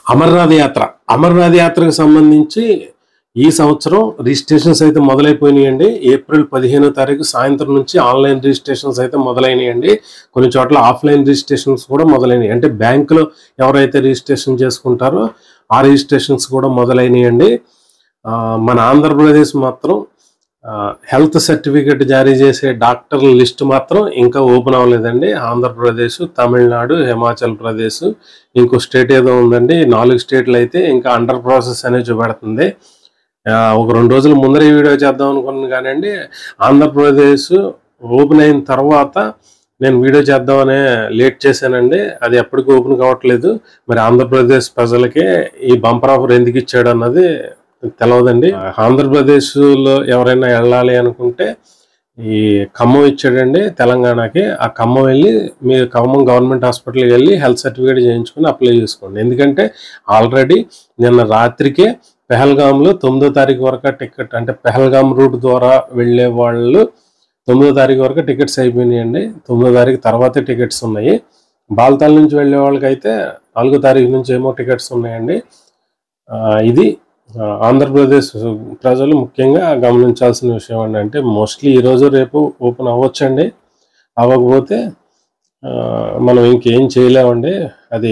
అమర్నాథ్ యాత్ర అమర్నాథ్ యాత్రకు సంబంధించి ఈ సంవత్సరం రిజిస్ట్రేషన్స్ అయితే మొదలైపోయినాయండి ఏప్రిల్ పదిహేనో తారీఖు సాయంత్రం నుంచి ఆన్లైన్ రిజిస్ట్రేషన్స్ అయితే మొదలైనాయండి కొన్ని చోట్ల ఆఫ్లైన్ రిజిస్ట్రేషన్స్ కూడా మొదలైనవి అంటే బ్యాంకులో ఎవరైతే రిజిస్ట్రేషన్ చేసుకుంటారో ఆ రిజిస్ట్రేషన్స్ కూడా మొదలైనయండి ఆ, మన ఆంధ్రప్రదేశ్ మాత్రం హెల్త్ సర్టిఫికెట్ జారీ చేసే డాక్టర్ల లిస్ట్ మాత్రం ఇంకా ఓపెన్ అవ్వలేదండి ఆంధ్రప్రదేశ్ తమిళనాడు హిమాచల్ ప్రదేశ్ ఇంకో స్టేట్ ఏదో ఉందండి ఈ నాలుగు స్టేట్లు అయితే ఇంకా అండర్ ప్రాసెస్ అనేది చూపెడుతుంది ఆ, ఒక రెండు రోజుల ముందర ఈ వీడియో చేద్దాం అనుకున్నాను కానండి ఆంధ్రప్రదేశ్ ఓపెన్ అయిన తర్వాత నేను వీడియో చేద్దామనే లేట్ చేశానండి అది ఎప్పటికీ ఓపెన్ కావట్లేదు మరి ఆంధ్రప్రదేశ్ ప్రజలకి ఈ బంపర్ ఆఫర్ ఎందుకు ఇచ్చాడు అన్నది తెలియదండి ఆంధ్రప్రదేశ్ లో ఎవరైనా వెళ్ళాలి అనుకుంటే ఈ ఖమ్మం ఇచ్చాడండి తెలంగాణకి ఆ ఖమ్మం వెళ్ళి మీరు ఖమ్మం గవర్నమెంట్ హాస్పిటల్కి వెళ్ళి హెల్త్ సర్టిఫికేట్ చేయించుకుని అప్లై చేసుకోండి ఎందుకంటే ఆల్రెడీ నిన్న రాత్రికే పెహల్గాంలో తొమ్మిదో తారీఖు వరకు టికెట్ అంటే పెహల్గాం రూట్ ద్వారా వెళ్ళే వాళ్ళు తొమ్మిదో తారీఖు వరకు టికెట్స్ అయిపోయినాయండి తొమ్మిదో తారీఖు తర్వాతే టికెట్స్ ఉన్నాయి బాల్తాల్ నుంచి వెళ్ళే వాళ్ళకైతే నాలుగో తారీఖు నుంచి ఏమో టికెట్స్ ఉన్నాయండి ఆ, ఇది ఆ, ఆంధ్రప్రదేశ్ ప్రజలు ముఖ్యంగా గమనించాల్సిన విషయం ఏంటంటే మోస్ట్లీ ఈరోజు రేపు ఓపెన్ అవ్వచ్చండి అవ్వకపోతే ఆ, మనం ఇంకేం చేయలేమండి అది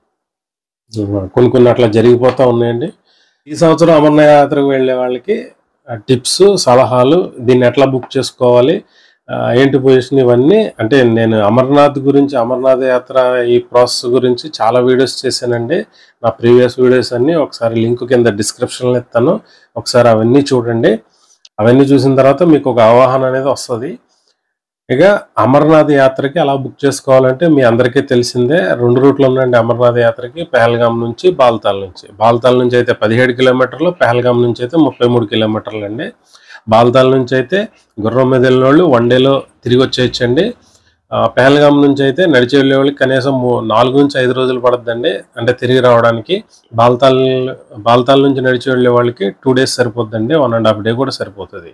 కొన్ని కొన్ని అట్లా జరిగిపోతూ ఉన్నాయండి ఈ సంవత్సరం అమర్నాథ్ యాత్రకు వెళ్ళే వాళ్ళకి టిప్స్ సలహాలు దీన్ని ఎట్లా బుక్ చేసుకోవాలి ఆ, ఏంటి పొజిషన్ ఇవన్నీ అంటే నేను అమర్నాథ్ గురించి అమర్నాథ్ యాత్ర ఈ ప్రాసెస్ గురించి చాలా వీడియోస్ చేశానండి నా ప్రీవియస్ వీడియోస్ అన్ని ఒకసారి లింక్ కింద డిస్క్రిప్షన్లో ఇస్తాను ఒకసారి అవన్నీ చూడండి అవన్నీ చూసిన తర్వాత మీకు ఒక అవగాహన అనేది వస్తుంది ఇక అమర్నాథ్ యాత్రకి ఎలా బుక్ చేసుకోవాలంటే మీ అందరికీ తెలిసిందే రెండు రూట్లు ఉన్నాయండి అమర్నాథ్ యాత్రకి పెహల్గాం నుంచి బాల్తాల్ నుంచి బాల్తాల్ నుంచి అయితే పదిహేడు కిలోమీటర్లు పెహల్గాం నుంచి అయితే ముప్పై మూడు కిలోమీటర్లు అండి బాల్తాల్ నుంచి అయితే గుర్రం మీద వెళ్ళిన వాళ్ళు వన్ డేలో తిరిగి వచ్చేయచ్చండి ఆ, పెహల్గాం నుంచి అయితే నడిచి వెళ్ళే వాళ్ళకి కనీసం మూ- నాలుగు నుంచి ఐదు రోజులు పడుతుందండి అంటే తిరిగి రావడానికి బాల్తాల్ బాల్తాల్ నుంచి నడిచి వెళ్ళే వాళ్ళకి టూ డేస్ సరిపోతుందండి వన్ అండ్ హాఫ్ డే కూడా సరిపోతుంది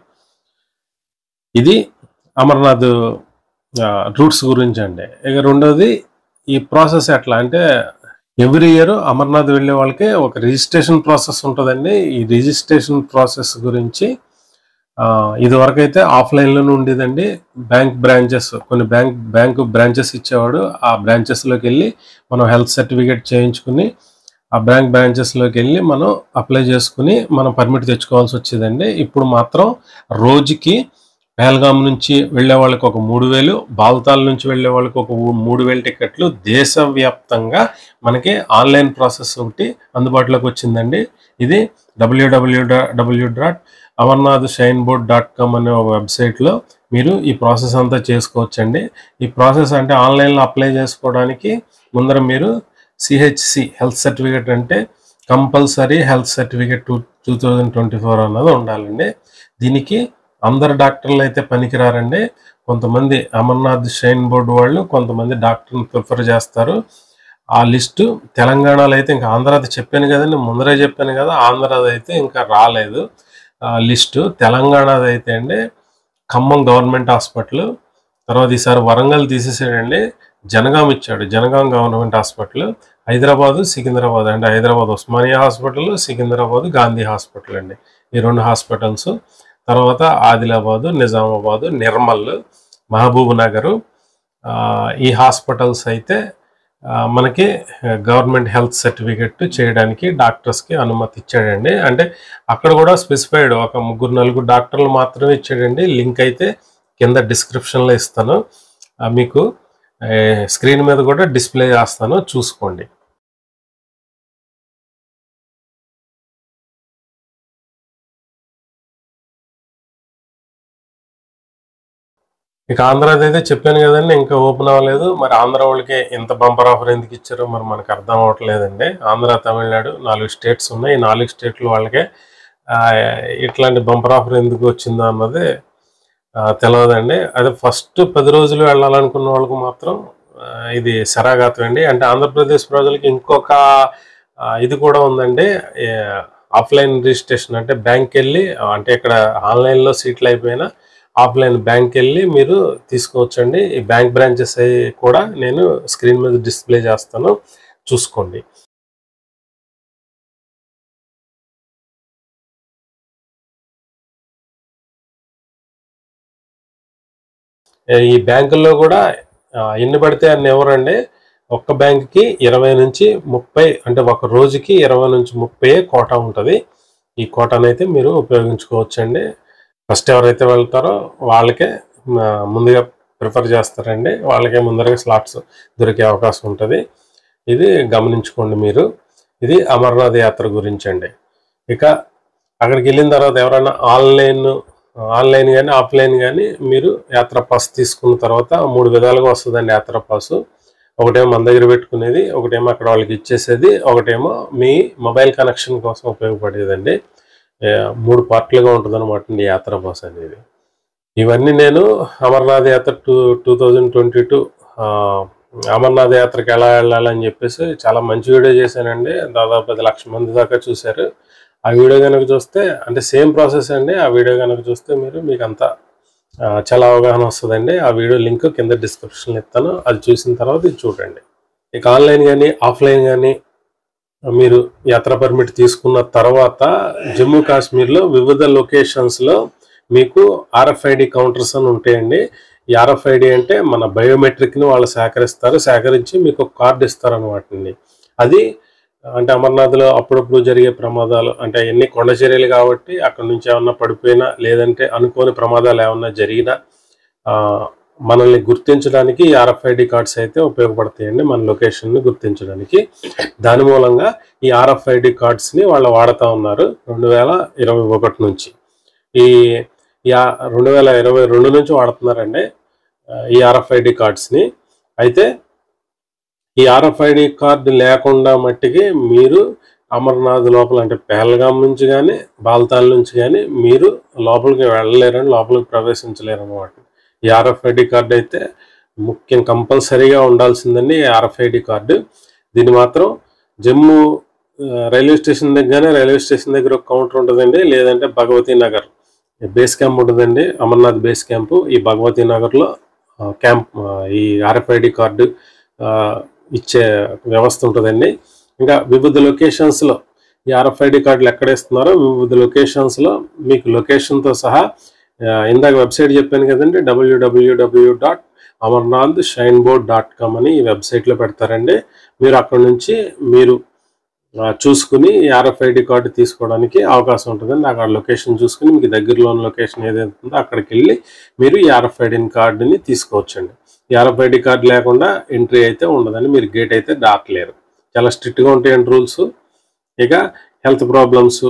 ఇది అమర్నాథ్ రూట్స్ గురించి అండి ఇక రెండోది ఈ ప్రాసెస్ ఎట్లా అంటే ఎవ్రీ ఇయర్ అమర్నాథ్ వెళ్ళే వాళ్ళకి ఒక రిజిస్ట్రేషన్ ప్రాసెస్ ఉంటుందండి ఈ రిజిస్ట్రేషన్ ప్రాసెస్ గురించి ఆ, ఇదివరకు అయితే ఆఫ్లైన్లోనే ఉండేదండి బ్యాంక్ బ్రాంచెస్ కొన్ని బ్యాంక్ బ్యాంక్ బ్రాంచెస్ ఇచ్చేవాడు ఆ బ్రాంచెస్లోకి వెళ్ళి మనం హెల్త్ సర్టిఫికేట్ చేయించుకుని ఆ బ్యాంక్ బ్రాంచెస్లోకి వెళ్ళి మనం అప్లై చేసుకుని మనం పర్మిట్ తెచ్చుకోవాల్సి వచ్చేదండి ఇప్పుడు మాత్రం రోజుకి పెహల్గాం నుంచి వెళ్ళే వాళ్ళకి ఒక మూడు వేలు బాల్తాల్ నుంచి వెళ్ళే వాళ్ళకి ఒక ఊ- మూడు వేలు టికెట్లు దేశవ్యాప్తంగా మనకి ఆన్లైన్ ప్రాసెస్ ఒకటి అందుబాటులోకి వచ్చిందండి ఇది W W W dot Amarnath shrine board dot com అనే ఒక వెబ్సైట్లో మీరు ఈ ప్రాసెస్ అంతా చేసుకోవచ్చండి ఈ ప్రాసెస్ అంటే ఆన్లైన్లో అప్లై చేసుకోవడానికి ముందర మీరు సిహెచ్సి హెల్త్ సర్టిఫికేట్ అంటే compulsory health certificate two two thousand twenty four అన్నది ఉండాలండి దీనికి అందరు డాక్టర్లు అయితే పనికిరారండి కొంతమంది అమర్నాథ్ షైన్ బోర్డు వాళ్ళు కొంతమంది డాక్టర్ని ప్రిఫర్ చేస్తారు ఆ లిస్టు తెలంగాణలో అయితే ఇంకా ఆంధ్రాది చెప్పాను కదండి ముందరే చెప్పాను కదా ఆంధ్రాది అయితే ఇంకా రాలేదు ఆ లిస్టు తెలంగాణది అయితే అండి ఖమ్మం గవర్నమెంట్ హాస్పిటల్ తర్వాత ఈసారి వరంగల్ తీసేసాడండి జనగాం ఇచ్చాడు జనగాం గవర్నమెంట్ హాస్పిటల్ హైదరాబాద్ సికింద్రాబాద్ అంటే హైదరాబాద్ ఉస్మానియా హాస్పిటల్ సికింద్రాబాద్ గాంధీ హాస్పిటల్ అండి ఈ రెండు హాస్పిటల్స్ తర్వాత ఆదిలాబాదు నిజామాబాదు నిర్మల్ మహబూబ్ నగరు ఆ, ఈ హాస్పిటల్స్ అయితే ఆ, మనకి గవర్నమెంట్ హెల్త్ సర్టిఫికెట్ చేయడానికి డాక్టర్స్కి అనుమతి ఇచ్చాడండి అంటే అక్కడ కూడా స్పెసిఫైడ్ ఒక ముగ్గురు నలుగురు డాక్టర్లు మాత్రమే ఇచ్చాడండి లింక్ అయితే కింద డిస్క్రిప్షన్లో ఇస్తాను ఆ, మీకు స్క్రీన్ మీద కూడా డిస్ప్లే చేస్తాను చూసుకోండి ఇక ఆంధ్రాది అయితే చెప్పాను కదండి ఇంకా ఓపెన్ అవ్వలేదు మరి ఆంధ్ర వాళ్ళకి ఎంత బంపర్ ఆఫర్ ఎందుకు ఇచ్చారో మరి మనకు అర్థం అవ్వట్లేదండి ఆంధ్ర తమిళనాడు నాలుగు స్టేట్స్ ఉన్నాయి ఈ నాలుగు స్టేట్ల వాళ్ళకే ఆ, ఇట్లాంటి బంపర్ ఆఫర్ ఎందుకు వచ్చిందో అన్నది ఆ, తెలియదండి అదే ఫస్ట్ పది రోజులు వెళ్ళాలనుకున్న వాళ్ళకి మాత్రం ఆ, ఇది శరాఘాతం అండి అంటే ఆంధ్రప్రదేశ్ ప్రజలకి ఇంకొక ఆ, ఇది కూడా ఉందండి ఏ, ఆఫ్లైన్ రిజిస్ట్రేషన్ అంటే బ్యాంక్ వెళ్ళి ఆ, అంటే ఇక్కడ ఆన్లైన్లో సీట్లు అయిపోయినా ఆఫ్లైన్ బ్యాంక్ వెళ్ళి మీరు తీసుకోవచ్చండి ఈ బ్యాంక్ బ్రాంచెస్ అవి కూడా నేను స్క్రీన్ మీద డిస్ప్లే చేస్తాను చూసుకోండి ఈ బ్యాంకుల్లో కూడా ఆ, ఎన్ని పడితే అన్ని ఎవరండి ఒక్క బ్యాంక్కి ఇరవై నుంచి ముప్పై అంటే ఒక రోజుకి ఇరవై నుంచి ముప్పై కోటా ఉంటుంది ఈ కోటాను అయితే మీరు ఉపయోగించుకోవచ్చండి ఫస్ట్ ఎవరైతే వెళ్తారో వాళ్ళకే ఆ, ముందుగా ప్రిఫర్ చేస్తారండి వాళ్ళకే ముందరగా స్లాట్స్ దొరికే అవకాశం ఉంటుంది ఇది గమనించుకోండి మీరు ఇది అమర్నాథ్ యాత్ర గురించి అండి ఇక అక్కడికి వెళ్ళిన తర్వాత ఎవరైనా ఆన్లైన్ ఆన్లైన్ కానీ ఆఫ్లైన్ కానీ మీరు యాత్ర పాస్ తీసుకున్న తర్వాత మూడు విధాలుగా వస్తుందండి యాత్ర పాస్ ఒకటేమో మన దగ్గర పెట్టుకునేది ఒకటేమో అక్కడ వాళ్ళకి ఇచ్చేసేది ఒకటేమో మీ మొబైల్ కనెక్షన్ కోసం ఉపయోగపడేదండి ఏ, మూడు పార్ట్లుగా ఉంటుంది అనమాట యాత్ర పాస్ అనేది ఇవన్నీ నేను Amarnath Yatra two two thousand twenty two Amarnath యాత్రకి ఎలా వెళ్ళాలని చెప్పేసి చాలా మంచి వీడియో చేశానండి దాదాపు పది లక్షల మంది దాకా చూశారు ఆ వీడియో కనుక చూస్తే అంటే సేమ్ ప్రాసెస్ అండి ఆ వీడియో కనుక చూస్తే మీరు మీకు అంతా ఆ, చాలా అవగాహన వస్తుందండి ఆ వీడియో లింక్ కింద డిస్క్రిప్షన్ ఇస్తాను అది చూసిన తర్వాత ఇది చూడండి ఇక ఆన్లైన్ కానీ ఆఫ్లైన్ కానీ మీరు యాత్రా పర్మిట్ తీసుకున్న తర్వాత జమ్మూ కాశ్మీర్లో వివిధ లొకేషన్స్లో మీకు ఆర్ఎఫ్ఐడి కౌంటర్స్ అని ఉంటాయండి ఈ ఆర్ఎఫ్ఐడి అంటే మన బయోమెట్రిక్ని వాళ్ళు సేకరిస్తారు సేకరించి మీకు ఒక కార్డు ఇస్తారు అనమాట అండి అది అంటే అమర్నాథ్లో అప్పుడప్పుడు జరిగే ప్రమాదాలు అంటే ఎన్ని కొండ చర్యలు కాబట్టి అక్కడ నుంచి ఏమన్నా పడిపోయినా లేదంటే అనుకోని ప్రమాదాలు ఏమన్నా జరిగినా ఆ, మనల్ని గుర్తించడానికి ఈ ఆర్ఎఫ్ఐడి కార్డ్స్ అయితే ఉపయోగపడతాయండి మన లొకేషన్ని గుర్తించడానికి దాని మూలంగా ఈ ఆర్ఎఫ్ఐడి కార్డ్స్ని వాళ్ళు వాడుతూ ఉన్నారు రెండు వేల ఇరవై ఒకటి నుంచి ఈ ఈ ఆ- రెండు వేల ఇరవై రెండు నుంచి వాడుతున్నారండి ఆ, ఈ ఆర్ఎఫ్ఐడి కార్డ్స్ని అయితే ఈ ఆర్ఎఫ్ఐడి కార్డు లేకుండా మట్టికి మీరు అమర్నాథ్ లోపల అంటే పెహల్గాం నుంచి కానీ బాల్తాల్ నుంచి కానీ మీరు లోపలికి వెళ్ళలేరని లోపలికి ప్రవేశించలేరు అనమాట ఈ ఆర్ఎఫ్ఐడి కార్డు అయితే ముఖ్యం కంపల్సరీగా ఉండాల్సిందండి ఈ ఆర్ఎఫ్ఐడి కార్డు దీన్ని మాత్రం జమ్మూ ఆ, రైల్వే స్టేషన్ దగ్గరనే రైల్వే స్టేషన్ దగ్గర ఒక కౌంటర్ ఉంటుందండి లేదంటే భగవతీ నగర్ బేస్ క్యాంప్ ఉంటుందండి అమర్నాథ్ బేస్ క్యాంపు ఈ భగవతీ నగర్లో ఆ, క్యాంప్ ఆ, ఈ ఆర్ఎఫ్ఐడి కార్డు ఆ, ఇచ్చే వ్యవస్థ ఉంటుందండి ఇంకా వివిధ లొకేషన్స్లో ఈ ఆర్ఎఫ్ఐడి కార్డులు ఎక్కడ ఇస్తున్నారో వివిధ లొకేషన్స్లో మీకు లొకేషన్తో సహా ఆ, ఇందాక వెబ్సైట్ చెప్పాను కదండి W W W dot Amarnath shrine board dot com అని ఈ వెబ్సైట్లో పెడతారండి మీరు అక్కడ నుంచి మీరు ఆ, చూసుకుని ఆర్ఎఫ్ఐడి కార్డు తీసుకోవడానికి అవకాశం ఉంటుందండి అక్కడ లొకేషన్ చూసుకుని మీకు దగ్గరలో ఉన్న లొకేషన్ ఏదైతే ఉందో అక్కడికి వెళ్ళి మీరు ఈ ఆర్ఎఫ్ఐడి కార్డుని తీసుకోవచ్చండి ఈ ఆర్ఎఫ్ఐడి కార్డు లేకుండా ఎంట్రీ అయితే ఉండదండి మీరు గేట్ అయితే దాటలేరు చాలా స్ట్రిక్ట్గా ఉంటాయండి రూల్స్ ఇక హెల్త్ ప్రాబ్లమ్స్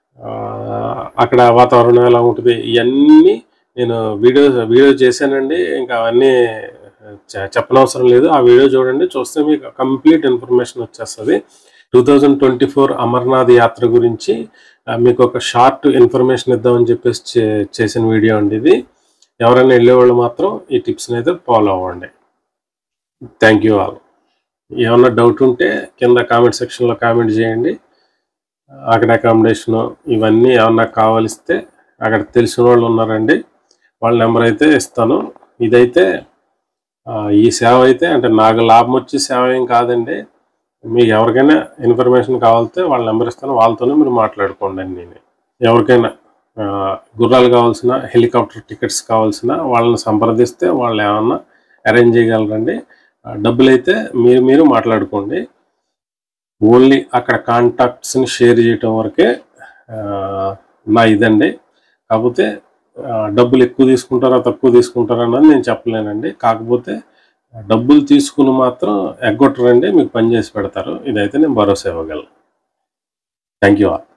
అక్కడ వాతావరణం ఎలా ఉంటుంది ఇవన్నీ నేను వీడియో వీడియో చేశానండి ఇంకా అవన్నీ చె- చెప్పనవసరం లేదు ఆ వీడియో చూడండి చూస్తే మీకు కంప్లీట్ ఇన్ఫర్మేషన్ వచ్చేస్తుంది two thousand twenty four Amarnath Yatra గురించి ఆ, మీకు ఒక షార్ట్ ఇన్ఫర్మేషన్ ఇద్దామని చెప్పేసి చే- చేసిన వీడియో అండి ఇది ఎవరైనా వెళ్ళేవాళ్ళు మాత్రం ఈ టిప్స్ని అయితే ఫాలో అవ్వండి థ్యాంక్ యూ ఆల్ ఏమన్నా డౌట్ ఉంటే కింద కామెంట్ సెక్షన్లో కామెంట్ చేయండి అక్కడ అకామిడేషన్ ఇవన్నీ ఏమన్నా కావలిస్తే అక్కడ తెలిసిన వాళ్ళు ఉన్నారండి వాళ్ళ నెంబర్ అయితే ఇస్తాను ఇదైతే ఆ, ఈ సేవ అయితే అంటే నాకు లాభం వచ్చే సేవ ఏం కాదండి మీకు ఎవరికైనా ఇన్ఫర్మేషన్ కావాలితే వాళ్ళ నెంబర్ ఇస్తాను వాళ్ళతోనే మీరు మాట్లాడుకోండి అండి నేను ఎవరికైనా ఆ, గుర్రాలు కావాల్సిన హెలికాప్టర్ టికెట్స్ కావాల్సిన వాళ్ళని సంప్రదిస్తే వాళ్ళు ఏమన్నా అరేంజ్ చేయగలరండి ఆ, డబ్బులు అయితే మీరు మీరు మాట్లాడుకోండి ఓన్లీ అక్కడ కాంటాక్ట్స్ని షేర్ చేయటం వరకే ఆ, నా ఇదండి కాకపోతే ఆ, డబ్బులు ఎక్కువ తీసుకుంటారా తక్కువ తీసుకుంటారా అన్నది నేను చెప్పలేనండి కాకపోతే డబ్బులు తీసుకుని మాత్రం ఎగ్గొట్టరండి మీకు పని చేసి పెడతారు ఇదైతే నేను భరోసా ఇవ్వగలను థ్యాంక్ యూ ఆల్